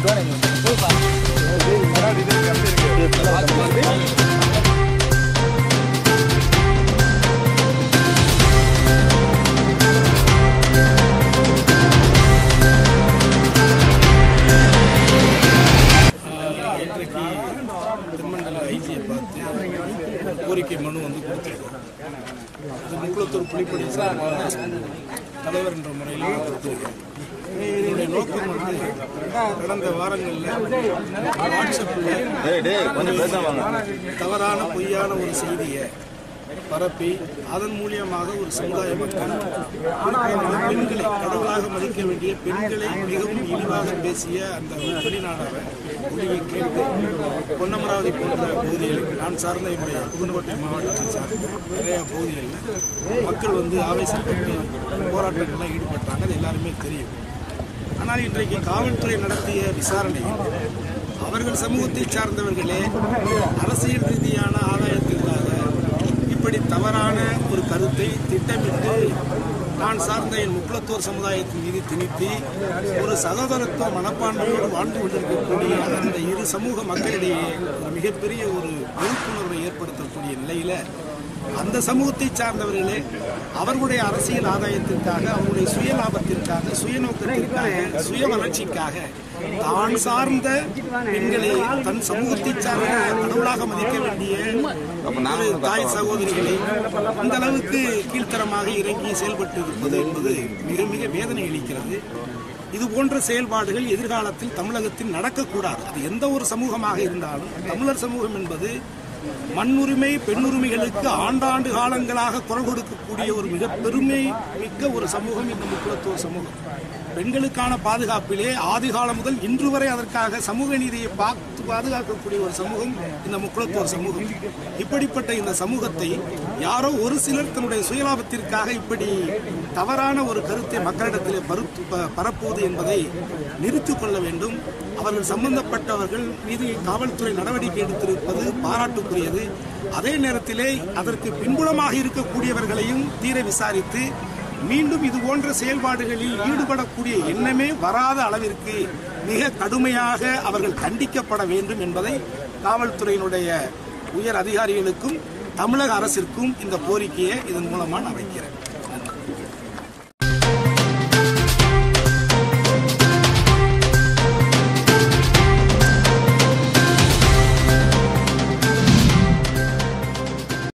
இன்றைக்கு தென்மண்டல ஐஜியை பார்த்து கோரிக்கை மனு வந்து கொடுத்துருக்கோம் இது முக்குளத்தூர் புலிப்படி சார்பாக தலைவர் என்ற முறையில் நான் கொடுத்துருக்கேன் என்னுடைய நோக்கம் வந்து கடந்த வாரங்களில் வாட்ஸ்அப்பில் தவறான பொய்யான ஒரு செய்தியை பரப்பி அதன் மூலியமாக ஒரு சமுதாய மக்கள் குறிப்பாக பெண்களை கடவுளாக மதிக்க வேண்டிய பெண்களை மிகவும் இழிவாக பேசிய அந்த வெளிநாடாக ஒளிவை கேட்டு பொன்னமராவதி போன்ற பகுதிகளில் நான் சார்ந்த என்னுடைய புதுக்கோட்டை மாவட்டத்தை சார்ந்த நிறைய பகுதிகளில் மக்கள் வந்து ஆவேசப்பட்டு போராட்டங்களில் ஈடுபட்டாங்க அது எல்லாருமே தெரியும் ஆனால் இன்றைக்கு காவல்துறை நடத்திய விசாரணையில் அவர்கள் சமூகத்தை சார்ந்தவர்களே அரசியல் ரீதியான ஆதாயத்திற்காக இப்படி தவறான ஒரு கருத்தை திட்டமிட்டு நான் சார்ந்த என் முக்குளத்தோர் சமுதாயத்தின் மீது திணித்து ஒரு சகோதரத்துவ மனப்பான்மையோடு வாழ்ந்து கொண்டிருக்கக்கூடிய அந்த இரு சமூக மக்களிடையே ஒரு மிகப்பெரிய ஒரு விழிப்புணர்வை ஏற்படுத்தக்கூடிய நிலையில அந்த சமூகத்தை சார்ந்தவர்களே அவர்களுடைய அரசியல் ஆதாயத்திற்காக அவர்களுடைய சுய லாபத்திற்காக சுயநோக்கத்திற்காக சுய வளர்ச்சிக்காக தான் சார்ந்த பெண்களை தன் சமூகத்தை சார்ந்த கடவுளாக மதிக்க வேண்டிய ஒரு தாய் சகோதரிகளை அந்த அளவுக்கு கீழ்த்தரமாக இறங்கி செயல்பட்டு இருப்பது என்பது மிக மிக வேதனை அளிக்கிறது இது போன்ற செயல்பாடுகள் எதிர்காலத்தில் தமிழகத்தில் நடக்கக்கூடாது அது எந்த ஒரு சமூகமாக இருந்தாலும் தமிழர் சமூகம் என்பது மண்ணுரிமை பெண்ணுரிமைகளுக்கு ஆண்டாண்டு காலங்களாக குரல் கொடுக்கக்கூடிய ஒரு மிக பெருமை மிக்க ஒரு சமூகம் இந்த முக்குளத்துவ சமூகம் பெண்களுக்கான பாதுகாப்பிலே ஆதி காலம் முதல் இன்று வரை அதற்காக சமூக நீதியை பார்த்து பாதுகாக்கக்கூடிய ஒரு சமூகம் இந்த முக்குளத்துவ சமூகம் இப்படிப்பட்ட இந்த சமூகத்தை யாரோ ஒரு சிலர் தன்னுடைய சுயலாபத்திற்காக இப்படி தவறான ஒரு கருத்தை மக்களிடத்திலே பருத்து ப- பரப்புவது என்பதை நிறுத்திக் கொள்ள வேண்டும் அவர்கள் சம்பந்தப்பட்டவர்கள் மீது காவல்துறை நடவடிக்கை எடுத்திருப்பது பாராட்டுக்குரியது அதே நேரத்திலே அதற்கு பின்புலமாக இருக்கக்கூடியவர்களையும் தீர விசாரித்து மீண்டும் இது போன்ற செயல்பாடுகளில் ஈடுபடக்கூடிய எண்ணமே வராத அளவிற்கு மிக கடுமையாக அவர்கள் கண்டிக்கப்பட வேண்டும் என்பதை காவல்துறையினுடைய உயர் அதிகாரிகளுக்கும் தமிழக அரசிற்கும் இந்த கோரிக்கையை இதன் மூலமாக நான் வைக்கிறேன்